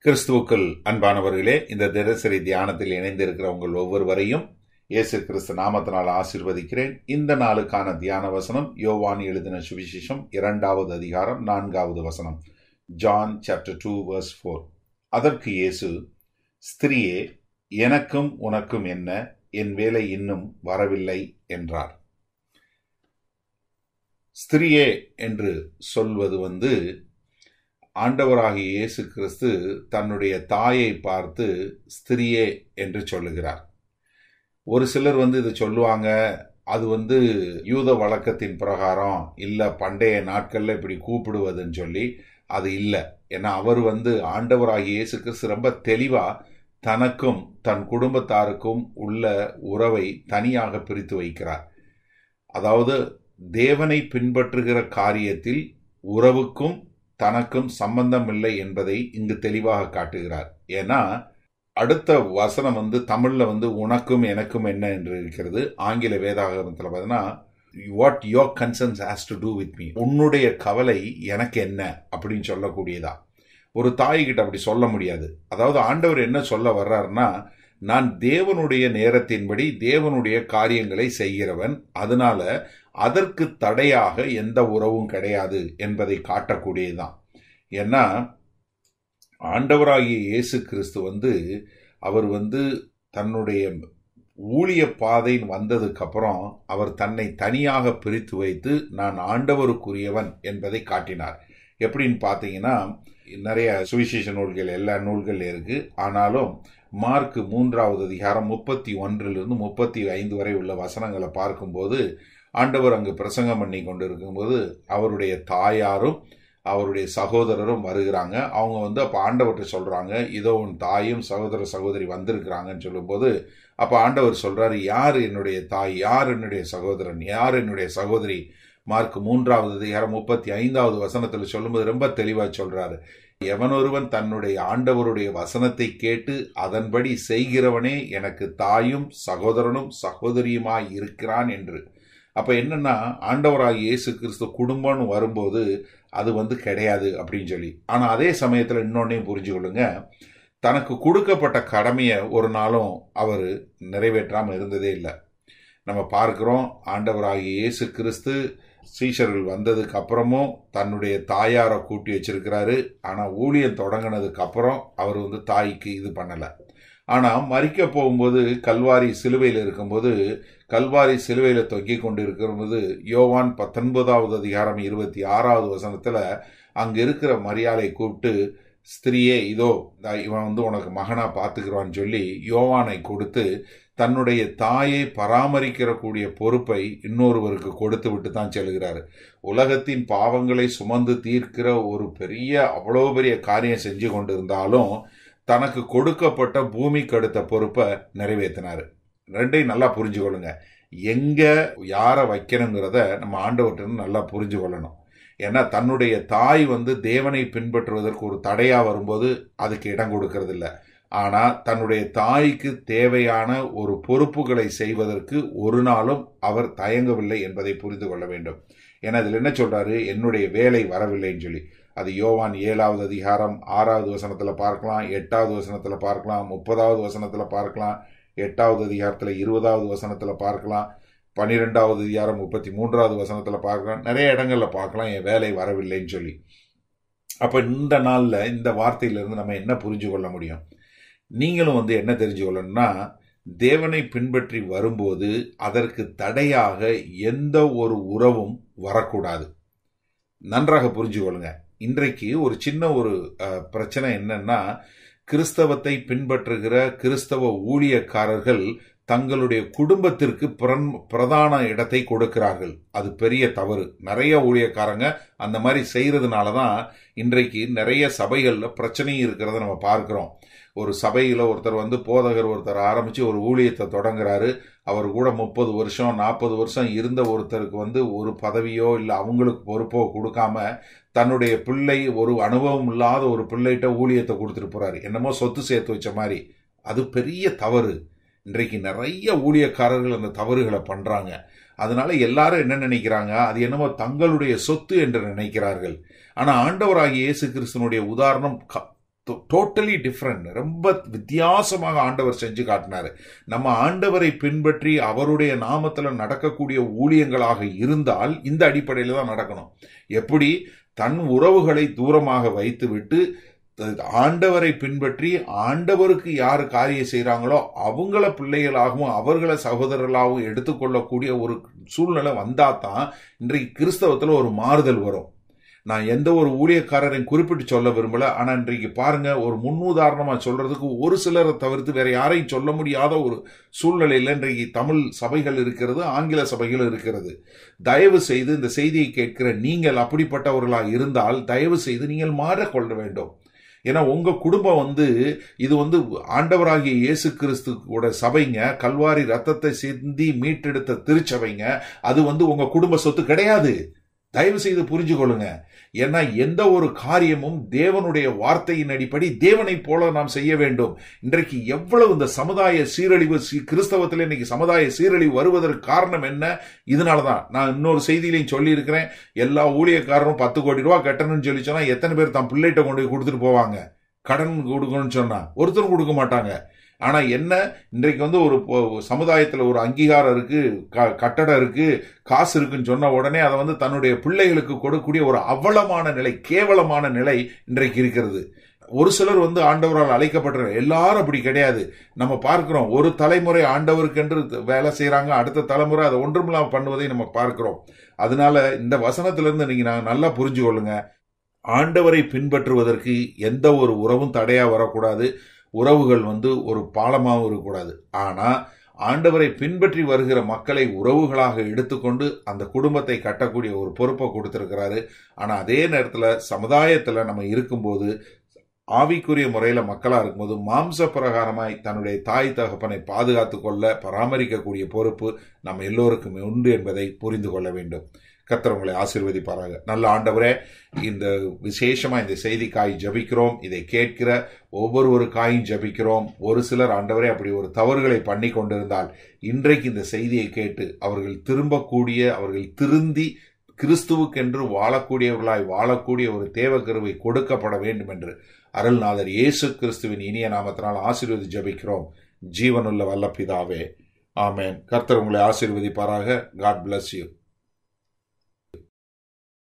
கிறிஸ்துவுக்குள் அன்பானவர்களே இந்த தினசரி தியானத்தில் இணைந்திருக்கிற உங்கள் ஒவ்வொருவரையும் இயேசு கிறிஸ்து நாமத்தினால் ஆசிர்வதிக்கிறேன் இந்த நாளுக்கான தியான வசனம் யோவான் எழுதின சுவிசேஷம் இரண்டாவது அதிகாரம் நான்காவது வசனம் John chapter two verse four அதற்கு இயேசு ஸ்திரியே எனக்கும் உனக்கும் என்ன என் வேலை இன்னும் வரவில்லை என்றார் ஸ்திரியே என்று சொல்வது வந்து ஆண்டவராகிய இயேசு கிறிஸ்து தன்னுடைய தாயை பார்த்து ஸ்திரியே என்று சொல்லுகிறார் ஒரு சிலர் வந்து இது சொல்லுவாங்க அது வந்து யூத வழக்கத்தின் பிரகாரம் இல்லை பண்டைய நாட்களில் இப்படி கூப்பிடுவதுன்னு சொல்லி அது இல்லை ஏன்னா அவர் வந்து ஆண்டவராகிய இயேசு கிறிஸ்து ரொம்ப தெளிவாக தனக்கும் தன் குடும்பத்தாருக்கும் உள்ள உறவை தனியாக பிரித்து வைக்கிறார் அதாவது தேவனை பின்பற்றுகிற காரியத்தில் உறவுக்கும் தனக்கும் சம்பந்தம் இல்லை என்பதை இங்கு தெளிவாக காட்டுகிறார் ஏன்னா அடுத்த வசனம் வந்து தமிழ்ல வந்து உனக்கும் எனக்கும் என்ன என்று இருக்கிறது ஆங்கில வேதாகமத்தில் பார்த்தீங்கன்னா what your concerns has to do with me உன்னுடைய கவலை எனக்கு என்ன அப்படின்னு சொல்லக்கூடியதா ஒரு தாய்கிட்ட அப்படி சொல்ல முடியாது அதாவது ஆண்டவர் என்ன சொல்ல வர்றாருன்னா நான் தேவனுடைய நேரத்தின்படி தேவனுடைய காரியங்களை செய்கிறவன் அதனால அதற்கு தடையாக எந்த உறவும் கிடையாது என்பதை காட்டக்கூடியதுதான் ஏன்னா ஆண்டவராகிய இயேசு கிறிஸ்து வந்து அவர் வந்து தன்னுடைய ஊழிய பாதை வந்ததுக்கு அப்புறம் அவர் தன்னை தனியாக பிரித்து வைத்து நான் ஆண்டவருக்குரியவன் என்பதை காட்டினார் எப்படின்னு பார்த்தீங்கன்னா நிறைய சுவிசேஷ நூல்கள் எல்லா நூல்கள் இருக்கு ஆனாலும் மார்க் மூன்றாவது அதிகாரம் முப்பத்தி ஒன்றிலிருந்து முப்பத்தி ஐந்து வரை உள்ள வசனங்களை பார்க்கும்போது ஆண்டவர் அங்கு பிரசங்கம் பண்ணி கொண்டு இருக்கும்போது அவருடைய தாயாரும் அவருடைய சகோதரரும் வருகிறாங்க அவங்க வந்து அப்போ ஆண்டவர்கிட்ட சொல்கிறாங்க இதோ உன் தாயும் சகோதர சகோதரி வந்திருக்கிறாங்கன்னு சொல்லும்போது அப்போ ஆண்டவர் சொல்கிறாரு யார் என்னுடைய தாய் யார் என்னுடைய சகோதரன் யார் என்னுடைய சகோதரி மார்க் மூன்றாவது அதிகாரம் முப்பத்தி ஐந்தாவது வசனத்தில் சொல்லும்போது ரொம்ப தெளிவாக சொல்கிறாரு எவனொருவன் தன்னுடைய ஆண்டவருடைய வசனத்தை கேட்டு அதன்படி செய்கிறவனே எனக்கு தாயும் சகோதரனும் சகோதரியுமாய் இருக்கிறான் என்று அப்ப என்னன்னா ஆண்டவராக இயேசு கிறிஸ்து குடும்பம்னு வரும்போது அது வந்து கிடையாது அப்படின்னு சொல்லி ஆனா அதே சமயத்துல இன்னொன்னையும் புரிஞ்சுக்கொள்ளுங்க தனக்கு கொடுக்கப்பட்ட கடமையை ஒரு நாளும் அவர் நிறைவேற்றாமல் இருந்ததே இல்லை நம்ம பார்க்கிறோம் ஆண்டவராகிய இயேசு கிறிஸ்து சீஷர்கள் வந்ததுக்கு அப்புறமும் தன்னுடைய தாயாரை கூட்டி வச்சிருக்கிறாரு ஆனா ஊழியம் தொடங்கினதுக்கு அப்புறம் அவர் வந்து தாய்க்கு இது பண்ணலை ஆனால் மறிக்க போகும்போது கல்வாரி சிலுவையில் இருக்கும்போது கல்வாரி சிலுவையில் தொங்கி கொண்டு இருக்கிறபோது யோவான் பத்தொன்பதாவது அதிகாரம் இருபத்தி ஆறாவது வசனத்தில் அங்கே இருக்கிற மரியாதை கூப்பிட்டு ஸ்திரியே இதோ இவன் வந்து உனக்கு மகனா பார்த்துக்கிறான்னு சொல்லி யோவானை கொடுத்து தன்னுடைய தாயை பராமரிக்கிற கூடிய பொறுப்பை இன்னொருவருக்கு கொடுத்து விட்டு தான் செல்கிறாரு உலகத்தின் பாவங்களை சுமந்து தீர்க்கிற ஒரு பெரிய அவ்வளோ பெரிய காரியம் செஞ்சு கொண்டிருந்தாலும் தனக்கு கொடுக்கப்பட்ட பூமிக்கு அடுத்த பொறுப்பை நிறைவேற்றினாரு ரெண்டையும் நல்லா புரிஞ்சுக்கொள்ளுங்க எங்க யாரை வைக்கணுங்கிறத நம்ம ஆண்டவர்கிட்ட நல்லா புரிஞ்சு கொள்ளணும் ஏன்னா தன்னுடைய தாய் வந்து தேவனை பின்பற்றுவதற்கு ஒரு தடையா வரும்போது அதுக்கு இடம் கொடுக்கறது இல்லை ஆனா தன்னுடைய தாய்க்கு தேவையான ஒரு பொறுப்புகளை செய்வதற்கு ஒரு நாளும் அவர் தயங்கவில்லை என்பதை புரிந்து கொள்ள வேண்டும் ஏன்னா இதுல என்ன சொல்றாரு என்னுடைய வேலை வரவில்லைன்னு சொல்லி அது யோவான் ஏழாவது அதிகாரம் ஆறாவது வசனத்தில் பார்க்கலாம் எட்டாவது வசனத்தில் பார்க்கலாம் முப்பதாவது வசனத்தில் பார்க்கலாம் எட்டாவது அதிகாரத்தில் இருபதாவது வசனத்தில் பார்க்கலாம் பன்னிரெண்டாவது அதிகாரம் முப்பத்தி மூன்றாவது வசனத்தில் பார்க்கலாம் நிறைய இடங்களில் பார்க்கலாம் என் வேலை வரவில்லைன்னு சொல்லி அப்போ இந்த நாளில் இந்த வார்த்தையிலிருந்து நம்ம என்ன புரிஞ்சு கொள்ள முடியும் நீங்களும் வந்து என்ன தெரிஞ்சு கொள்ளணும்னா தேவனை பின்பற்றி வரும்போது அதற்கு தடையாக எந்த ஒரு உறவும் வரக்கூடாது நன்றாக புரிஞ்சு கொள்ளுங்க இன்றைக்கு ஒரு சின்ன ஒரு பிரச்சனை என்னன்னா கிறிஸ்தவத்தை பின்பற்றுகிற கிறிஸ்தவ ஊழியக்காரர்கள் தங்களுடைய குடும்பத்திற்கு பிரதான இடத்தை கொடுக்கிறார்கள் அது பெரிய தவறு நிறைய ஊழியக்காரங்க அந்த மாதிரி செய்யறதுனால தான் இன்றைக்கு நிறைய சபைகளில் பிரச்சனையும் இருக்கிறத நம்ம பார்க்கிறோம் ஒரு சபையில் ஒருத்தர் வந்து போதகர் ஒருத்தர் ஆரம்பித்து ஒரு ஊழியத்தை தொடங்குறாரு அவர் கூட முப்பது வருஷம் நாற்பது வருஷம் இருந்த ஒருத்தருக்கு வந்து ஒரு பதவியோ இல்லை அவங்களுக்கு பொறுப்போ கொடுக்காம தன்னுடைய பிள்ளை ஒரு அனுபவம் இல்லாத ஒரு பிள்ளைகிட்ட ஊழியத்தை கொடுத்துட்டு போறாரு என்னமோ சொத்து சேர்த்து வச்ச மாதிரி அது பெரிய தவறு இன்றைக்கு நிறைய ஊழியக்காரர்கள் அந்த தவறுகளை பண்றாங்க அதனால எல்லாரும் என்ன நினைக்கிறாங்க அது என்னமோ தங்களுடைய சொத்து என்று நினைக்கிறார்கள் ஆனா ஆண்டவராகிய இயேசு கிறிஸ்தனுடைய உதாரணம் டோட்டலி டிஃப்ரெண்ட் ரொம்ப வித்தியாசமாக ஆண்டவர் செஞ்சு காட்டினாரு நம்ம ஆண்டவரை பின்பற்றி அவருடைய நாமத்துல நடக்கக்கூடிய ஊழியங்களாக இருந்தால் இந்த அடிப்படையில் தான் நடக்கணும் எப்படி தன் உறவுகளை தூரமாக வைத்துவிட்டு ஆண்டவரை பின்பற்றி ஆண்டவருக்கு யார் காரியம் செய்கிறாங்களோ அவங்கள பிள்ளைகளாகவும் அவர்களை சகோதரர்களாகவும் எடுத்துக்கொள்ளக்கூடிய ஒரு சூழ்நிலை வந்தால் தான் இன்றைக்கு கிறிஸ்தவத்தில் ஒரு மாறுதல் வரும் நான் எந்த ஒரு ஊழியக்காரரையும் குறிப்பிட்டு சொல்ல விரும்பல ஆனால் இன்றைக்கு பாருங்க ஒரு முன்னுதாரணமாக சொல்றதுக்கு ஒரு சிலரை தவிர்த்து வேற யாரையும் சொல்ல முடியாத ஒரு சூழ்நிலையில் இன்றைக்கு தமிழ் சபைகள் இருக்கிறது ஆங்கில சபைகள் இருக்கிறது தயவு செய்து இந்த செய்தியை கேட்கிற நீங்கள் அப்படிப்பட்டவர்களாக இருந்தால் தயவு செய்து நீங்கள் மாறக்கொள்ள வேண்டும் ஏன்னா உங்க குடும்பம் வந்து இது வந்து ஆண்டவராகிய இயேசு கிறிஸ்துவோட சபைங்க கல்வாரி ரத்தத்தை சிந்தி மீட்டெடுத்த திருச்சபைங்க அது வந்து உங்க குடும்ப சொத்து கிடையாது தயவு செய்து புரிஞ்சு கொள்ளுங்க ஏன்னா எந்த ஒரு காரியமும் தேவனுடைய வார்த்தையின் அடிப்படை தேவனை போல நாம் செய்ய வேண்டும் இன்றைக்கு எவ்வளவு இந்த சமுதாய சீரழிவு கிறிஸ்தவத்தில் இன்னைக்கு சமுதாய சீரழிவு வருவதற்கு காரணம் என்ன இதனாலதான் நான் இன்னொரு செய்தியிலையும் சொல்லி இருக்கிறேன் எல்லா ஊழியக்காரரும் பத்து கோடி ரூபாய் கட்டணும்னு சொல்லி சொன்னா எத்தனை பேர் தன் பிள்ளைகிட்ட கொண்டு போய் கொடுத்துட்டு போவாங்க கடன் கொடுக்கணும்னு சொன்னா ஒருத்தரும் கொடுக்க மாட்டாங்க ஆனா என்ன இன்றைக்கு வந்து ஒரு சமுதாயத்தில் ஒரு அங்கீகாரம் இருக்கு கட்டடம் இருக்கு காசு இருக்குன்னு சொன்ன உடனே அதை வந்து தன்னுடைய பிள்ளைகளுக்கு கொடுக்கக்கூடிய ஒரு அவலமான நிலை கேவலமான நிலை இன்றைக்கு இருக்கிறது ஒரு சிலர் வந்து ஆண்டவரால் அழைக்கப்பட்ட எல்லாரும் அப்படி கிடையாது நம்ம பார்க்கிறோம் ஒரு தலைமுறை ஆண்டவருக்கென்று வேலை செய்யறாங்க அடுத்த தலைமுறை அதை ஒன்றுமில்லாம பண்ணுவதை நம்ம பார்க்கிறோம் அதனால இந்த வசனத்திலிருந்து நீங்க நான் நல்லா புரிஞ்சு கொள்ளுங்க ஆண்டவரை பின்பற்றுவதற்கு எந்த ஒரு உறவும் தடையா வரக்கூடாது உறவுகள் வந்து ஒரு பாலமாகவும் இருக்கக்கூடாது ஆனால் ஆண்டவரை பின்பற்றி வருகிற மக்களை உறவுகளாக எடுத்துக்கொண்டு அந்த குடும்பத்தை கட்டக்கூடிய ஒரு பொறுப்பை கொடுத்திருக்கிறாரு ஆனால் அதே நேரத்தில் சமுதாயத்தில் நம்ம இருக்கும்போது ஆவிக்குரிய முறையில் மக்களாக இருக்கும்போது மாம்ச பிரகாரமாய் தன்னுடைய தாய் தகப்பனை பாதுகாத்து கொள்ள பராமரிக்கக்கூடிய பொறுப்பு நம்ம எல்லோருக்குமே உண்டு என்பதை புரிந்து கொள்ள வேண்டும் கர்த்தர் உங்களை ஆசீர்வதிப்பாராக நல்ல ஆண்டவரே இந்த விசேஷமா இந்த செய்திக்காய் ஜபிக்கிறோம் இதை கேட்கிற ஒவ்வொரு காயும் ஜபிக்கிறோம் ஒரு சிலர் ஆண்டவரே அப்படி ஒரு தவறுகளை பண்ணி கொண்டிருந்தால் இன்றைக்கு இந்த செய்தியை கேட்டு அவர்கள் திரும்பக்கூடிய அவர்கள் திருந்தி கிறிஸ்துவுக்கென்று வாழக்கூடியவர்களாய் வாழக்கூடிய ஒரு தேவக்கருவை கொடுக்கப்பட வேண்டும் என்று அருள்நாதர் இயேசு கிறிஸ்துவின் இனிய நாமத்தினால் ஆசீர்வதி ஜபிக்கிறோம் ஜீவனுள்ள வல்லப்பிதாவே ஆமேன் கர்த்தர் உங்களை ஆசீர்வதிப்பாராக காட் பிளஸ் யூ